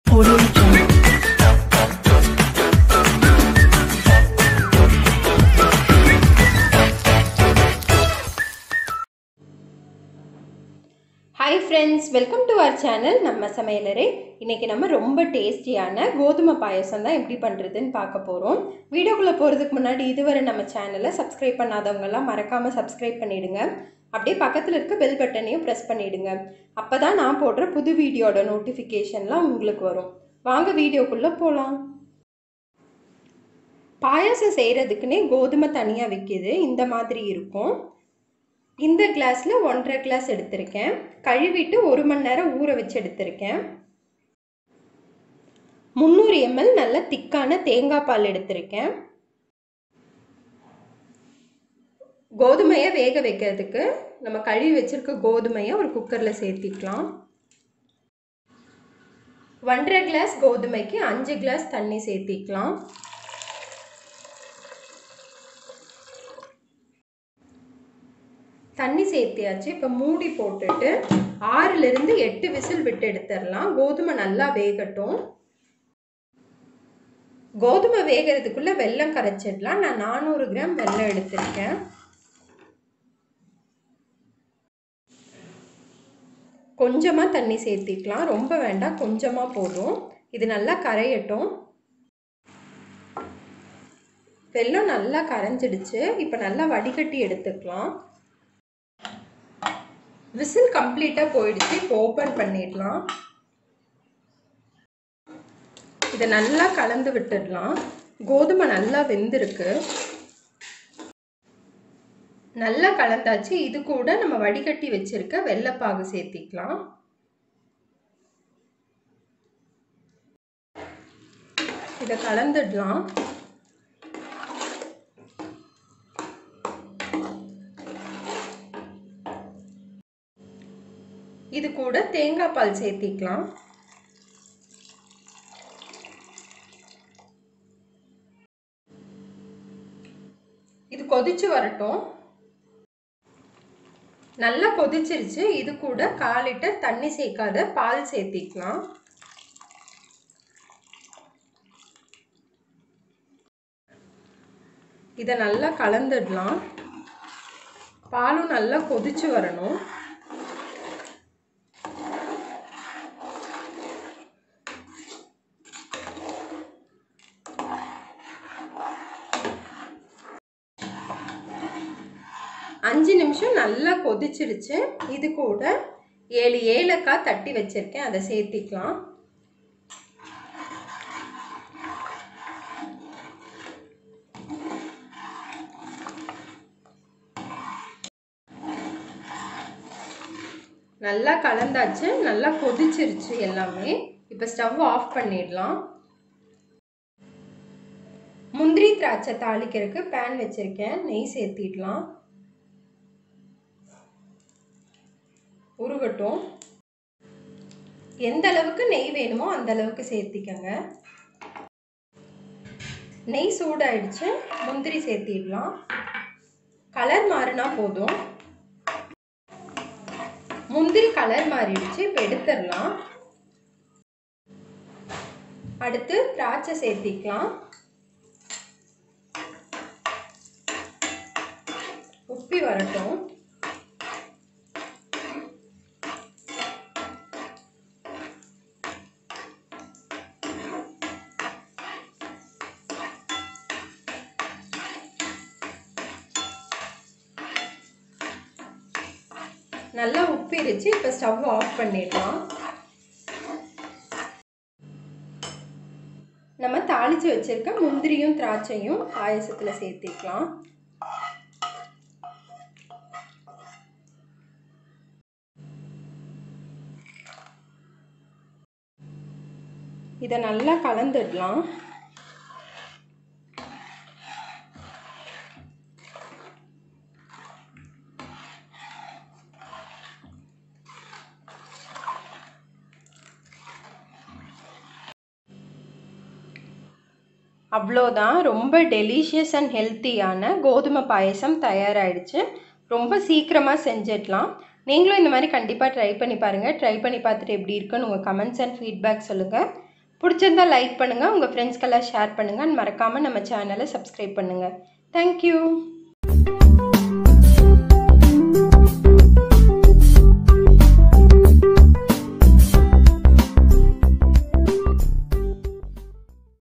Audio Jungle. Hi friends welcome to our channel நம்ம சமையலறை இன்றைக்கி நம்ம ரொம்ப டேஸ்டியான கோதுமை பாயசம் தான் எப்படி பண்ணுறதுன்னு பார்க்க போகிறோம் வீடியோக்குள்ளே போகிறதுக்கு முன்னாடி இதுவரை நம்ம சேனலை சப்ஸ்கிரைப் பண்ணாதவங்கெல்லாம் மறக்காமல் சப்ஸ்கிரைப் பண்ணிவிடுங்க அப்படியே பக்கத்தில் இருக்க பெல் பட்டனையும் ப்ரெஸ் பண்ணிவிடுங்க அப்போ தான் நான் போடுற புது வீடியோட நோட்டிஃபிகேஷன்லாம் உங்களுக்கு வரும் வாங்க வீடியோக்குள்ளே போகலாம் பாயாசம் செய்கிறதுக்குன்னே கோதுமை தனியாக விற்கிது இந்த மாதிரி இருக்கும் இந்த கிளாஸில் ஒன்றரை கிளாஸ் எடுத்திருக்கேன் கழுவிட்டு ஒரு மணி நேரம் ஊற வச்சு எடுத்திருக்கேன் முந்நூறு எம்எல் நல்ல திக்கான தேங்காய் பால் எடுத்திருக்கேன் கோதுமையை வேக வைக்கிறதுக்கு நம்ம கழுவி வச்சிருக்க கோதுமையை ஒரு குக்கரில் சேர்த்திக்கலாம் ஒன்றரை கிளாஸ் கோதுமைக்கு அஞ்சு கிளாஸ் தண்ணி சேர்த்திக்கலாம் தண்ணி சேர்த்தியாச்சு இப்போ மூடி போட்டுட்டு ஆறுலேருந்து எட்டு விசில் விட்டு எடுத்துடலாம் கோதுமை நல்லா வேகட்டும் கோதுமை வேகிறதுக்குள்ள வெல்லம் கரைச்சிடலாம் நான் நானூறு கிராம் வெல்லம் எடுத்திருக்கேன் கொஞ்சமாக தண்ணி சேர்த்திக்கலாம் ரொம்ப வேண்டாம் கொஞ்சமாக போதும் இது நல்லா கரையட்டும் வெல்லம் நல்லா கரைஞ்சிடுச்சு இப்போ நல்லா வடிகட்டி எடுத்துக்கலாம் விசில் கம்ப்ளீட்டாக போயிடுச்சு இப்போ ஓப்பன் பண்ணிடலாம் இதை நல்லா கலந்து விட்டுடலாம் கோதுமை நல்லா வெந்திருக்கு நல்லா கலந்தாச்சு இது கூட நம்ம வடிகட்டி வச்சிருக்க வெள்ளைப்பாகு சேர்த்திக்கலாம் இதை கலந்துடலாம் இது கூட தேங்காய் பால் சேர்த்திக்கலாம் இது கொதிச்சு வரட்டும் நல்லா கொதிச்சிருச்சு இது கூட கால் லிட்டர் தண்ணி சேர்க்காத பால் சேர்த்திக்கலாம் இதை நல்லா கலந்துடலாம் பாலும் நல்லா கொதிச்சு வரணும் அஞ்சு நிமிஷம் நல்லா கொதிச்சிருச்சு இது கூட ஏழு ஏலக்காய் தட்டி வச்சிருக்கேன் அதை சேர்த்திக்கலாம் நல்லா கலந்தாச்சு நல்லா கொதிச்சிருச்சு எல்லாமே இப்போ ஸ்டவ் ஆஃப் பண்ணிடலாம் முந்திரி திராட்சை தாளிக்கிறதுக்கு பேன் வச்சுருக்கேன் நெய் சேர்த்திடலாம் உருகட்டும் எந்த அளவுக்கு நெய் வேணுமோ அந்த அளவுக்கு சேர்த்திக்கங்க நெய் சூடாயிடுச்சு முந்திரி சேர்த்திடலாம் கலர் மாறினா போதும் முந்திரி கலர் மாறிடுச்சு இப்போ எடுத்துடலாம் அடுத்து திராட்சை சேர்த்திக்கலாம் உப்பி வரட்டும் நல்லா உப்பிருச்சு இப்போ ஸ்டவ் ஆஃப் பண்ணிடலாம் நம்ம தாளித்து வச்சிருக்க முந்திரியும் திராட்சையும் பாயசத்தில் சேர்த்திக்கலாம் இதை நல்லா கலந்துடலாம் அவ்வளோதான் ரொம்ப டெலிஷியஸ் அண்ட் ஹெல்த்தியான கோதுமை பாயசம் தயாராகிடுச்சு ரொம்ப சீக்கிரமாக செஞ்சிடலாம் நீங்களும் இந்த மாதிரி கண்டிப்பாக ட்ரை பண்ணி பாருங்கள் ட்ரை பண்ணி பார்த்துட்டு எப்படி இருக்குன்னு உங்கள் கமெண்ட்ஸ் அண்ட் ஃபீட்பேக் சொல்லுங்கள் பிடிச்சிருந்தா லைக் பண்ணுங்கள் உங்கள் ஃப்ரெண்ட்ஸ்க்கெல்லாம் ஷேர் பண்ணுங்கள் மறக்காமல் நம்ம சேனலை சப்ஸ்கிரைப் பண்ணுங்கள் தேங்க்யூ